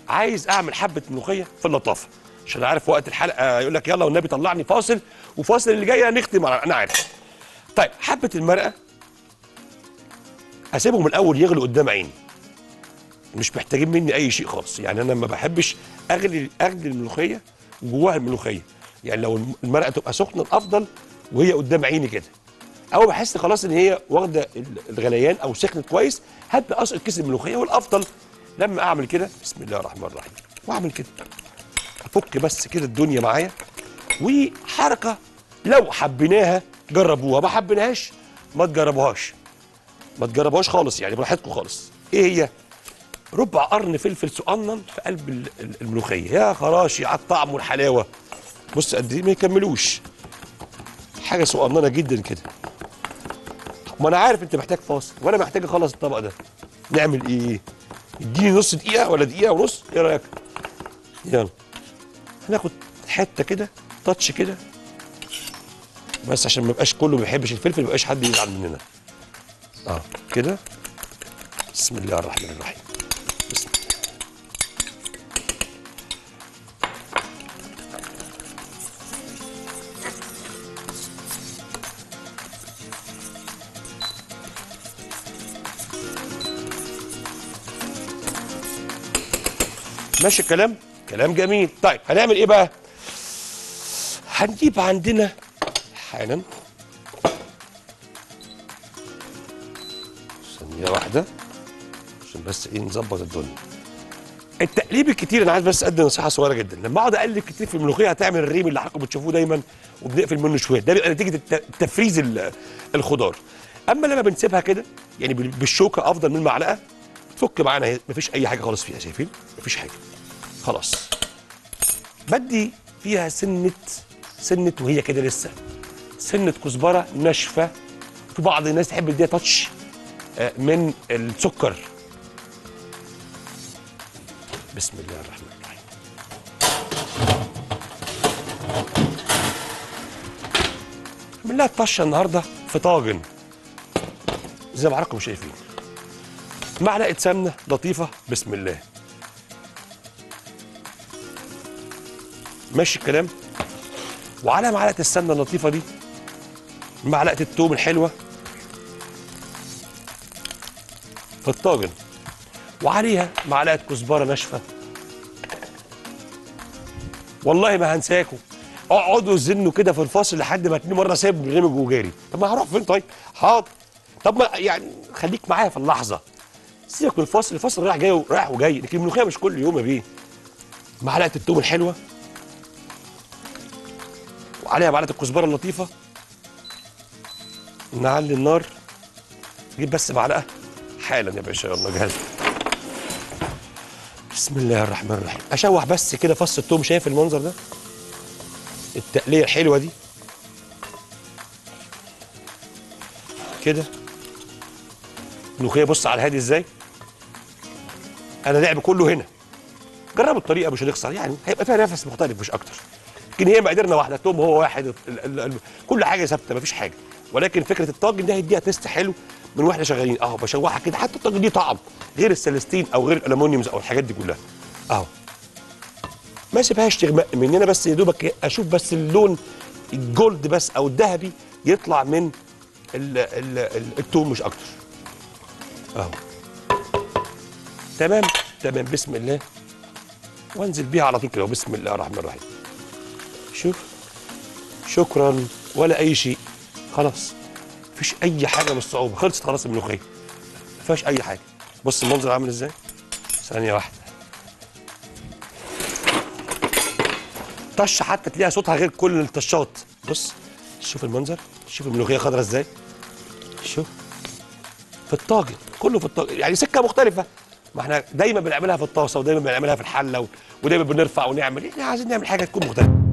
عايز اعمل حبه ملوخيه في اللطافه عشان عارف وقت الحلقه يقول لك يلا والنبي طلعني فاصل وفاصل اللي جاي هنختم على انا عارف طيب حبه المرقه اسيبهم الاول يغلوا قدام عيني مش محتاجين مني اي شيء خالص يعني انا ما بحبش اغلي اغلي الملوخيه وجواها الملوخيه يعني لو المرقه تبقى سخنه الافضل وهي قدام عيني كده اول ما احس خلاص ان هي واخده الغليان او سخنت كويس هبدا اسقط كيس الملوخيه والافضل لما اعمل كده بسم الله الرحمن الرحيم واعمل كده افك بس كده الدنيا معايا وحركه لو حبيناها جربوها ما حبيناهاش ما تجربوهاش ما تجربوهاش خالص يعني براحتكم خالص ايه هي ربع قرن فلفل صغنن في قلب ال- ال- الملوخيه يا خراشي على الطعم والحلاوه بص قد ايه ما يكملوش حاجه صغننه جدا كده ما انا عارف انت محتاج فاصل وانا محتاج اخلص الطبق ده نعمل ايه اديني نص دقيقه ولا دقيقه ونص ايه رايك يلا هناخد حته كده تاتش كده بس عشان ما يبقاش كله ما بيحبش الفلفل ما يبقاش حد يزعل مننا اه كده بسم الله الرحمن الرحيم بسم الله ماشي الكلام كلام جميل طيب هنعمل ايه بقى هنجيب عندنا حالا ثانية واحدة عشان بس ايه نظبط الدنيا التقليب الكتير انا عايز بس ادي نصيحه صغيره جدا لما اقعد اقلب كتير في الملوخيه هتعمل الريم اللي حضراتكم بتشوفوه دايما وبنقفل منه شويه ده بيبقى نتيجه الت- تفريز ال- الخضار اما لما بنسيبها كده يعني بال- بالشوكه افضل من المعلقه تفك معانا اهي مفيش اي حاجه خالص فيها شايفين مفيش حاجه خلاص بدي فيها سنه سنه وهي كده لسه سنه كزبره ناشفه في بعض الناس تحب تديها تاتش آه، من السكر بسم الله الرحمن الرحيم اعمل لها الطشه النهارده في طاجن زي ما حضراتكم شايفين معلقه سمنه لطيفه بسم الله ماشي الكلام وعلى معلقه السمنه اللطيفه دي معلقه التوم الحلوه في الطاجن وعليها معلقه كزبره ناشفه والله ما هنساكم اقعدوا زنوا كده في الفاصل لحد ما تلاقيني مره سايب برنامج وجاري طب ما هروح فين طيب حاضر طب ما يعني خليك معايا في اللحظه سيبك من الفاصل الفاصل رايح جاي رايح وجاي لكن الملوخيه مش كل يوم يا بيه معلقه التوم الحلوه وعليها معلقه الكزبره اللطيفه نعلي النار جيب بس معلقه حالا يا باشا يلا جاهز بسم الله الرحمن الرحيم اشوح بس كده فص التوم شايف المنظر ده التقليه الحلوه دي كده ملوخيه بص على الهادي ازاي انا لعب كله هنا جربوا الطريقه مش هنخسر يعني هيبقى فيها نفس مختلف مش اكتر لكن هي مقدرنا واحده التوم هو واحد ال ال ال كل حاجه ثابته مفيش حاجه ولكن فكره الطاجن ده هيديها تيست حلو من واحنا شغالين اهو بشوحها كده حتى الطاجن دي طعم غير السلستين او غير الالومنيومز او الحاجات دي كلها اهو ما سيبهاش تغمق مننا بس يا دوبك اشوف بس اللون الجولد بس او الذهبي يطلع من ال ال ال التوم مش اكتر اهو تمام تمام بسم الله وانزل بيها على طول كده بسم الله الرحمن الرحيم شوف شكرا ولا اي شيء خلاص مفيش اي حاجه مش صعوبه خلصت خلاص الملوخيه ما فيهاش اي حاجه بص المنظر عامل ازاي ثانيه واحده طشه حتى تلاقيها صوتها غير كل الطشات بص شوف المنظر شوف الملوخيه خضرا ازاي شوف في الطاجن كله في الطاجن يعني سكه مختلفه ما احنا دايما بنعملها في الطاسه ودايما بنعملها في الحله و- ودايما بنرفع ونعمل احنا عايزين نعمل حاجه تكون مختلفه